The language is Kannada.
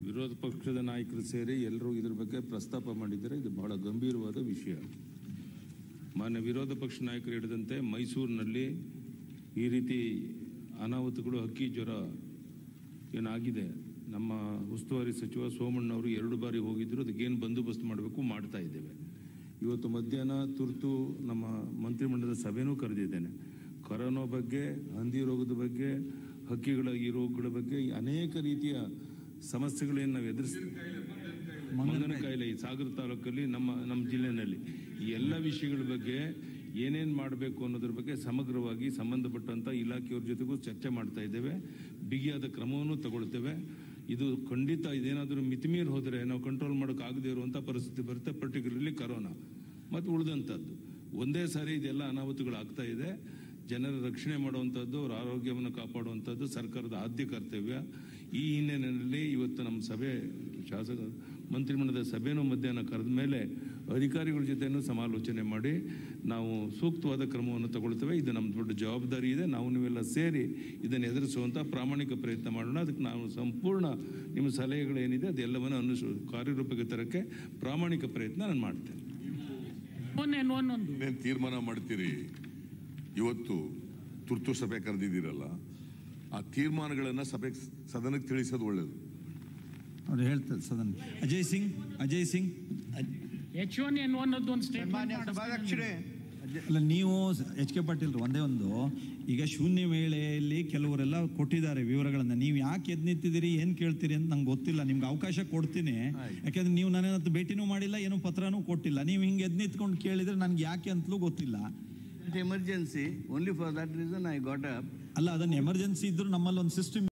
ವಿರೋಧ ಪಕ್ಷದ ನಾಯಕರು ಸೇರಿ ಎಲ್ಲರೂ ಇದ್ರ ಬಗ್ಗೆ ಪ್ರಸ್ತಾಪ ಮಾಡಿದ್ದಾರೆ ಇದು ಬಹಳ ಗಂಭೀರವಾದ ವಿಷಯ ಮಾನ್ಯ ವಿರೋಧ ಪಕ್ಷ ನಾಯಕರು ಹೇಳಿದಂತೆ ಮೈಸೂರಿನಲ್ಲಿ ಈ ರೀತಿ ಅನಾಹುತಗಳು ಹಕ್ಕಿ ಜ್ವರ ಏನಾಗಿದೆ ನಮ್ಮ ಉಸ್ತುವಾರಿ ಸಚಿವ ಸೋಮಣ್ಣವರು ಎರಡು ಬಾರಿ ಹೋಗಿದ್ರು ಅದಕ್ಕೇನು ಬಂದೋಬಸ್ತ್ ಮಾಡಬೇಕು ಮಾಡ್ತಾ ಇದ್ದೇವೆ ಇವತ್ತು ಮಧ್ಯಾಹ್ನ ತುರ್ತು ನಮ್ಮ ಮಂತ್ರಿಮಂಡಲದ ಸಭೆನೂ ಕರೆದಿದ್ದೇನೆ ಕೊರೋನಾ ಬಗ್ಗೆ ಹಂದಿ ರೋಗದ ಬಗ್ಗೆ ಹಕ್ಕಿಗಳ ಈ ರೋಗಗಳ ಬಗ್ಗೆ ಅನೇಕ ರೀತಿಯ ಸಮಸ್ಯೆಗಳೇನು ನಾವು ಎದುರಿಸ್ ಮಂಗನ ಕಾಯಿಲೆ ಈ ಸಾಗರ ತಾಲೂಕಲ್ಲಿ ನಮ್ಮ ನಮ್ಮ ಜಿಲ್ಲೆನಲ್ಲಿ ಈ ಎಲ್ಲ ವಿಷಯಗಳ ಬಗ್ಗೆ ಏನೇನು ಮಾಡಬೇಕು ಅನ್ನೋದ್ರ ಬಗ್ಗೆ ಸಮಗ್ರವಾಗಿ ಸಂಬಂಧಪಟ್ಟಂತ ಇಲಾಖೆಯವ್ರ ಜೊತೆಗೂ ಚರ್ಚೆ ಮಾಡ್ತಾ ಇದ್ದೇವೆ ಬಿಗಿಯಾದ ಕ್ರಮವನ್ನು ತಗೊಳ್ತೇವೆ ಇದು ಖಂಡಿತ ಇದೇನಾದರೂ ಮಿತಿಮೀರಿ ಹೋದರೆ ನಾವು ಕಂಟ್ರೋಲ್ ಮಾಡೋಕ್ಕಾಗದೇ ಇರುವಂಥ ಪರಿಸ್ಥಿತಿ ಬರುತ್ತೆ ಪರ್ಟಿಕ್ಯುಲರ್ಲಿ ಕರೋನಾ ಮತ್ತು ಉಳಿದಂಥದ್ದು ಒಂದೇ ಸಾರಿ ಇದೆಲ್ಲ ಅನಾಹುತಗಳಾಗ್ತಾ ಇದೆ ಜನರ ರಕ್ಷಣೆ ಮಾಡುವಂಥದ್ದು ಅವರ ಆರೋಗ್ಯವನ್ನು ಕಾಪಾಡುವಂಥದ್ದು ಸರ್ಕಾರದ ಆದ್ಯ ಕರ್ತವ್ಯ ಈ ಹಿನ್ನೆಲೆಯಲ್ಲಿ ಇವತ್ತು ನಮ್ಮ ಸಭೆ ಶಾಸಕ ಮಂತ್ರಿಮಂಡಲದ ಸಭೆನೂ ಮಧ್ಯಾಹ್ನ ಕರೆದ ಮೇಲೆ ಅಧಿಕಾರಿಗಳ ಜೊತೆನೂ ಸಮಾಲೋಚನೆ ಮಾಡಿ ನಾವು ಸೂಕ್ತವಾದ ಕ್ರಮವನ್ನು ತಗೊಳ್ತೇವೆ ಇದು ನಮ್ಮ ದೊಡ್ಡ ಜವಾಬ್ದಾರಿ ಇದೆ ನಾವು ನೀವೆಲ್ಲ ಸೇರಿ ಇದನ್ನು ಎದುರಿಸುವಂಥ ಪ್ರಾಮಾಣಿಕ ಪ್ರಯತ್ನ ಮಾಡೋಣ ಅದಕ್ಕೆ ನಾವು ಸಂಪೂರ್ಣ ನಿಮ್ಮ ಸಲಹೆಗಳೇನಿದೆ ಅದೆಲ್ಲವನ್ನು ಅನುಸ ಕಾರ್ಯರೂಪಕ್ಕೆ ತರಕ್ಕೆ ಪ್ರಾಮಾಣಿಕ ಪ್ರಯತ್ನ ನಾನು ಮಾಡ್ತೇನೆ ಒಂದೇನು ಒಂದೊಂದು ಇನ್ನೇನು ತೀರ್ಮಾನ ಮಾಡ್ತೀರಿ ಇವತ್ತು ತುರ್ತು ಸಭೆ ಕರೆದಿದ್ದೀರಲ್ಲ ಆ ತೀರ್ಮಾನಗಳನ್ನ ಸಭೆ ಸದನಕ್ಕೆ ತಿಳಿಸೋದು ಒಳ್ಳೇದು ಅವ್ರು ಹೇಳ್ತಾರೆ ಸದನ್ Ajay Singh Ajay Singh H one N one ಒಂದು ಸನ್ಮಾನ್ಯ ಸಭಾಧ್ಯಕ್ಷರೇ ಅಲ್ಲ ನೀವು ಎಚ್ ಕೆ ಪಾಟೀಲ್ ಒಂದೇ ಒಂದು ಈಗ ಶೂನ್ಯ ವೇಳೆಯಲ್ಲಿ ಕೆಲವರೆಲ್ಲ ಕೊಟ್ಟಿದ್ದಾರೆ ವಿವರಗಳನ್ನ ನೀವು ಯಾಕೆ ಎದ್ ನಿಂತಿದ್ದೀರಿ ಏನ್ ಕೇಳ್ತೀರಿ ಅಂತ ನಂಗೆ ಗೊತ್ತಿಲ್ಲ ನಿಮ್ಗೆ ಅವಕಾಶ ಕೊಡ್ತೀನಿ ಯಾಕಂದ್ರೆ ನೀವು ನನ್ನ ಭೇಟಿನೂ ಮಾಡಿಲ್ಲ ಏನು ಪತ್ರನೂ ಕೊಟ್ಟಿಲ್ಲ ನೀವು ಹಿಂಗೆ ಎದ್ ನಿಂತ್ಕೊಂಡು ಕೇಳಿದ್ರೆ ನನ್ಗೆ ಯಾಕೆ ಅಂತಲೂ ಗೊತ್ತಿಲ್ಲ emergency only for that reason I got up ಅಲ್ಲ ಅದನ್ನ ಎಮರ್ಜೆನ್ಸಿ ಇದ್ರು ನಮ್ಮಲ್ಲಿ ಒಂದು ಸಿಸ್ಟಮ್